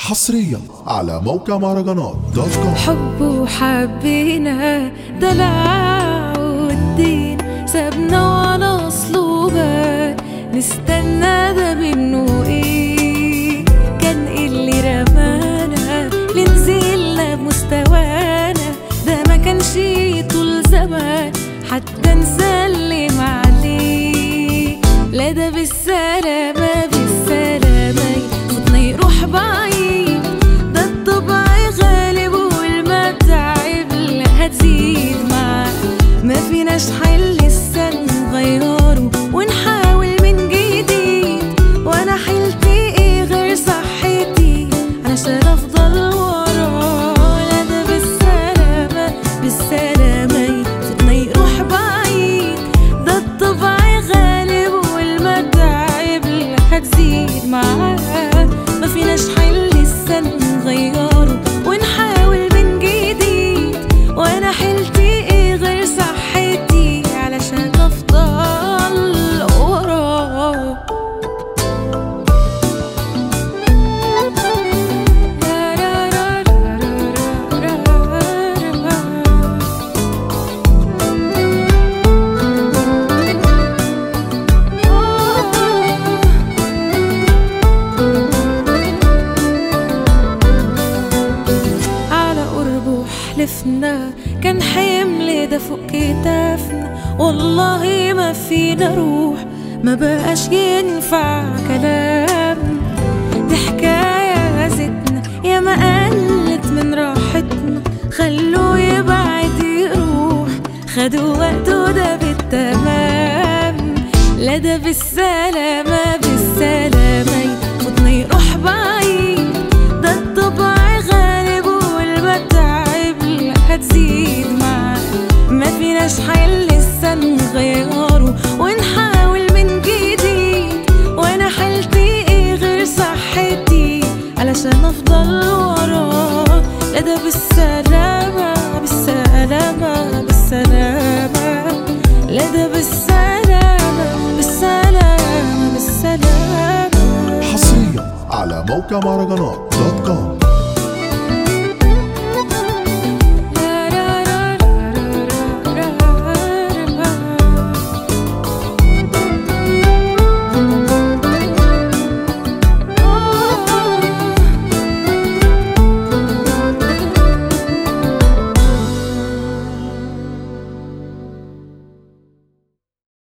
حصريا على موقع مهرجانات دوت كوم حب وحبينا دلع والدين سابنا ولا اسلوبك نستنى ده منه ايه كان إيه اللي رمانا لنزلنا بمستوانا ده ما كانش طول زمان حتى نسلم عليه لا ده بالسلامة بالسلامة صوتنا يروح بعيد ده الطبع غالب والمتاعب اللي هتزيد معاه ما فيناش حل لسه نغيره ونحاول من جديد وانا حيلتي ايه غير صحتي علشان افضل وراه لا ده بالسلامة بالسلامة صوتنا يروح بعيد ده الطبع غالب والمتاعب اللي هتزيد معاه ما فيناش حل لسه نغيره ونحاول من جديد وانا حيلتي ايه غير صحتي علشان افضل وراه على قربه حلفنا كان حمل ده فوق كتافنا والله ما فينا روح ما بقاش ينفع كلام دي حكاية زتنا يا ما قلت من راحتنا خلوه يبعد يروح خدوا وقته ده بالتمام لا ده بالسلامة بالسلامة صوتنا يروح بعيد ده الطبع غالب والمتاعب اللي هتزيد معاه ما فيناش حل لسه نغيره ونحاول من جديد وانا حالتي ايه غير صحتي علشان افضل وراه لا ده بالسلامة بالسلامة بالسلامة لا ده بالسلامة بالسلامة بالسلامة حصريا على موقع مهرجانات دوت كوم